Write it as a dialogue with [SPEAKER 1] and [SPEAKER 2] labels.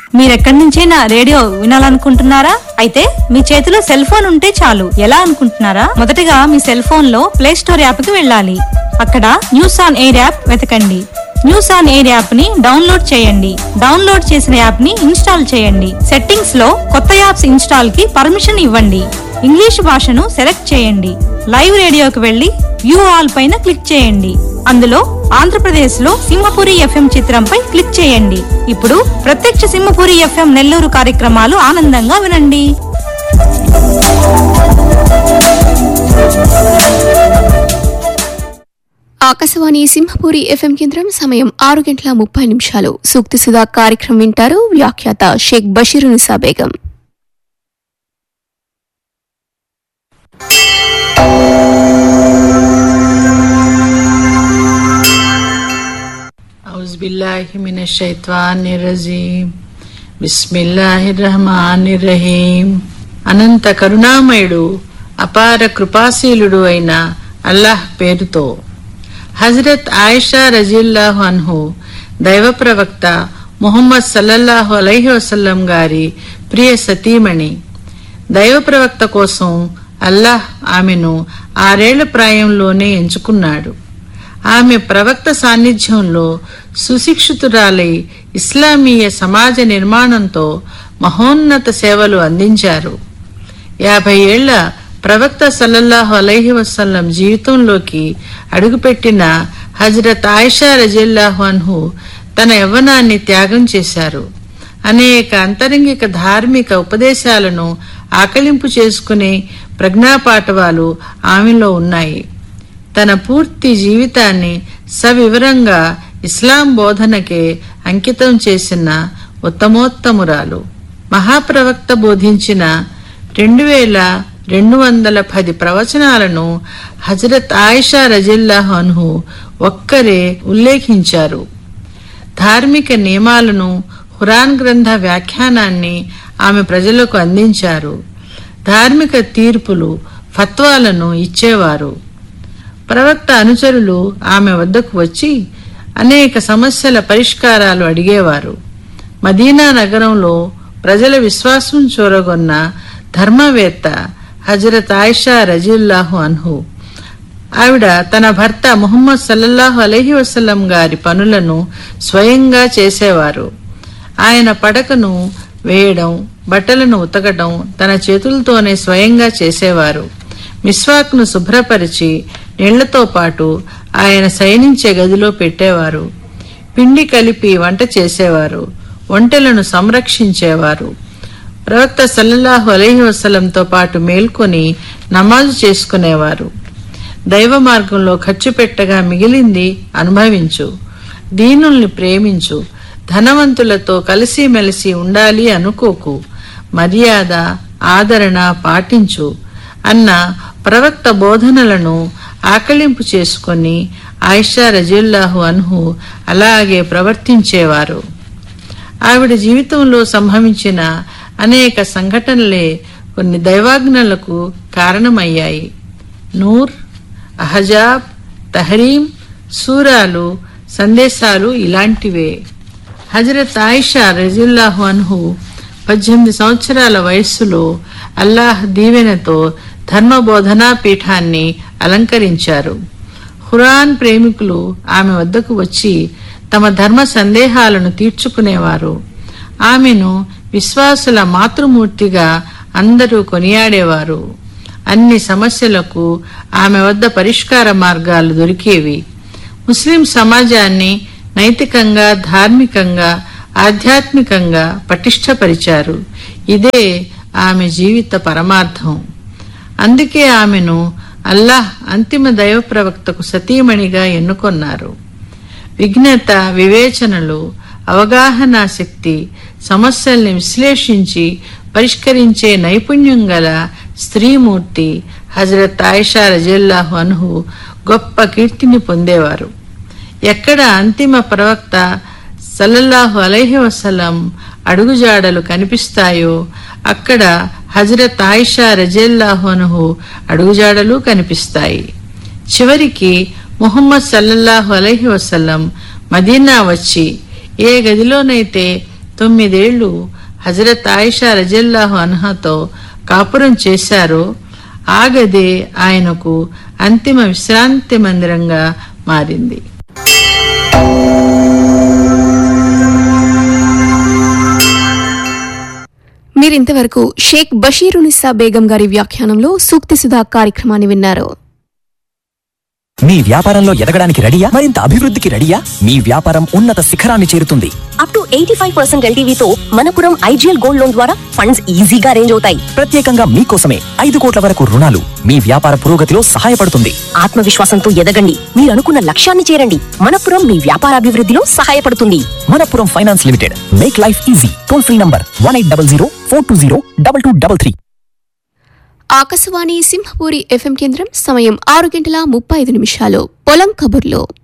[SPEAKER 1] మీరెక్కడి నుంచైనా రేడియో వినాలనుకుంటున్నారా అయితే మీ చేతిలో సెల్ ఫోన్ ఉంటే చాలు ఎలా అనుకుంటున్నారా మొదటగా మీ సెల్ ఫోన్ లో ప్లే స్టోర్ యాప్ కి వెళ్ళాలి అక్కడ న్యూస్ ఆన్ ఎయిర్ యాప్ వెతకండి న్యూస్ ఆన్ ఎయిర్ యాప్ ని డౌన్లోడ్ చేయండి డౌన్లోడ్ చేసిన యాప్ ని ఇన్స్టాల్ చేయండి సెట్టింగ్స్ లో కొత్త యాప్స్ ఇన్స్టాల్ కి పర్మిషన్ ఇవ్వండి ఇంగ్లీష్ భాషను సెలెక్ట్ చేయండి లైవ్ రేడియోకి వెళ్లి వ్యూ ఆల్ పైన క్లిక్ చేయండి అందులో ఆంధ్రప్రదేశ్ లో సింహపురి ఎఫ్ఎం చిత్రంపై క్లిక్ చేయండి ఇప్పుడు ప్రత్యక్ష సింహపురి ఎఫ్ఎం నెల్లూరు కార్యక్రమాలు ఆనందంగా వినండి
[SPEAKER 2] ఆకాశవాణి సింహపూరి ఎఫ్ఎం కేంద్రం సమయం ఆరు గంటల ముప్పై నిమిషాలు సూక్తి సుధా కార్యక్రమం వింటారు వ్యాఖ్యాత షేక్ బషీర్ నిసా బేగం
[SPEAKER 3] أعوذ بالله من الشيطان الرجيم بسم الله الرحمن الرحيم అనంత కరుణామయుడు అపార కృపాశీలుడు అయిన అల్లాహ్ పేరుతో హజరత్ ఆయిషా రజీల్లాహు అన్హు దైవ ప్రవక్త ముహమ్మద్ సల్లల్లాహు అలైహి వసల్లం గారి ప్రియ సతీమణి దైవ ప్రవక్త కోసం అల్లాహ్ ఆమెను ఆరేళ్ల ప్రాయంలోనే ఎంచుకున్నాడు ఆమె ప్రవక్త సాన్నిధ్యంలో సుశిక్షితురాలై ఇస్లామీయ సమాజ నిర్మాణంతో మహోన్నత సేవలు అందించారు యాభై ఏళ్ల ప్రవక్త సల్లల్లాహు అలైహి వసల్లం జీవితంలోకి అడుగుపెట్టిన హజరత్ ఆయిషా రజిల్లాహు అన్హు తన యవ్వనాన్ని త్యాగం చేశారు అనేక అంతరంగిక ధార్మిక ఉపదేశాలను ఆకలింపు చేసుకునే ప్రజ్ఞాపాఠవాలు ఆమెలో ఉన్నాయి తన పూర్తి జీవితాన్ని సవివరంగా ఇస్లాం బోధనకే అంకితం చేసిన ఉత్తమోత్తమురాలు మహాప్రవక్త బోధించిన రెండు వేల రెండు వందల పది ప్రవచనాలను హజరత్ ఆయిషా రజిల్లాహు అన్హు ఒక్కరే ఉల్లేఖించారు ధార్మిక నియమాలను హురాన్ గ్రంథ వ్యాఖ్యానాన్ని ఆమె ప్రజలకు అందించారు ధార్మిక తీర్పులు ఫత్వాలను ఇచ్చేవారు ప్రవక్త అనుచరులు ఆమె వద్దకు వచ్చి అనేక సమస్యల పరిష్కారాలు అడిగేవారు మదీనా నగరంలో ప్రజల విశ్వాసం చూరగొన్న ధర్మవేత్త హజరత్ ఆయిషా రజీల్లాహు అన్హు ఆవిడ తన భర్త ముహమ్మద్ సల్లల్లాహు అలహి వసల్లం గారి పనులను స్వయంగా చేసేవారు ఆయన పడకను వేయడం బట్టలను ఉతకడం తన చేతులతోనే స్వయంగా చేసేవారు మిస్వాక్ను శుభ్రపరిచి నీళ్లతో పాటు ఆయన శయనించే గదిలో పెట్టేవారు పిండి కలిపి వంట చేసేవారు వంటలను సంరక్షించేవారు ప్రవక్త సల్లల్లాహు అలైహి వసలంతో పాటు మేల్కొని నమాజు చేసుకునేవారు దైవ మార్గంలో ఖర్చు పెట్టగా మిగిలింది అనుభవించు దీనుల్ని ప్రేమించు ధనవంతులతో కలిసిమెలిసి ఉండాలి అనుకోకు మర్యాద ఆదరణ పాటించు అన్న ప్రవక్త బోధనలను ఆకలింపు చేసుకొని ఆయిషా రజుల్లాహు అన్హు అలాగే ప్రవర్తించేవారు ఆవిడ జీవితంలో సంభవించిన అనేక సంఘటనలే కొన్ని దైవాజ్ఞలకు కారణమయ్యాయి నూర్ అహజాబ్ తహరీం సూరాలు సందేశాలు ఇలాంటివే హజరత్ ఆయిషా రజిల్లాహు అన్హు పద్దెనిమిది సంవత్సరాల వయస్సులో అల్లాహ్ దీవెనతో ధర్మబోధనా పీఠాన్ని అలంకరించారు ఖురాన్ ప్రేమికులు ఆమె వద్దకు వచ్చి తమ ధర్మ సందేహాలను తీర్చుకునేవారు ఆమెను విశ్వాసుల మాతృమూర్తిగా అందరూ కొనియాడేవారు అన్ని సమస్యలకు ఆమె వద్ద పరిష్కార మార్గాలు దొరికేవి ముస్లిం సమాజాన్ని నైతికంగా ధార్మికంగా ఆధ్యాత్మికంగా పటిష్టపరిచారు ఇదే ఆమె జీవిత పరమార్థం అందుకే ఆమెను అల్లాహ్ అంతిమ దైవ ప్రవక్తకు సతీమణిగా ఎన్నుకొన్నారు విఘ్నత వివేచనలు అవగాహన శక్తి సమస్యల్ని విశ్లేషించి పరిష్కరించే నైపుణ్యం గల స్త్రీమూర్తి హజరత్ ఆయిషా రజల్లాహు అన్హు గొప్ప కీర్తిని పొందేవారు ఎక్కడ అంతిమ ప్రవక్త సల్లల్లాహు అలైహి వసల్లం అడుగుజాడలు కనిపిస్తాయో అక్కడ హజరత్ ఆయిషా రజల్లాహు అన్హు అడుగుజాడలు కనిపిస్తాయి చివరికి ముహమ్మద్ సల్లల్లాహు అలైహి వసల్లం మదీనా వచ్చి ఏ గదిలోనైతే తొమ్మిదేళ్లు హజరత్ ఆయిషా రజల్లాహు అన్హాతో కాపురం చేశారో ఆ గదే ఆయనకు అంతిమ విశ్రాంతి మందిరంగా మారింది
[SPEAKER 2] మీరింతవరకు షేక్ బషీరునిసా బేగం గారి వ్యాఖ్యానంలో సూక్తి సుధా కార్యక్రమాన్ని విన్నారు
[SPEAKER 4] మీ వ్యాపారంలో ఎదగడానికి రెడీయా మరింత అభివృద్ధికి రెడీయా మీ వ్యాపారం ఉన్నత శిఖరాన్ని చేరుతుంది
[SPEAKER 5] up to eighty five percent ఎల్టీవీతో మనపురం ఐజీఎల్ గోల్డ్ లోన్ ద్వారా ఫండ్స్ ఈజీగా అరేంజ్ అవుతాయి
[SPEAKER 4] ప్రత్యేకంగా మీకోసమే ఐదు కోట్ల వరకు రుణాలు మీ వ్యాపార పురోగతిలో సహాయపడుతుంది
[SPEAKER 5] ఆత్మవిశ్వాసంతో ఎదగండి మీరు అనుకున్న లక్ష్యాన్ని చేరండి మనపురం మీ వ్యాపారాభివృద్ధిలో సహాయపడుతుంది
[SPEAKER 4] Manappuram finance limited make life easy toll free number one eight double zero four two zero double two double three
[SPEAKER 2] Akashvani Simhapuri FM కేంద్రం సమయం ఆరు గంటల ముప్పై ఐదు నిమిషాలు పొలం కబుర్లో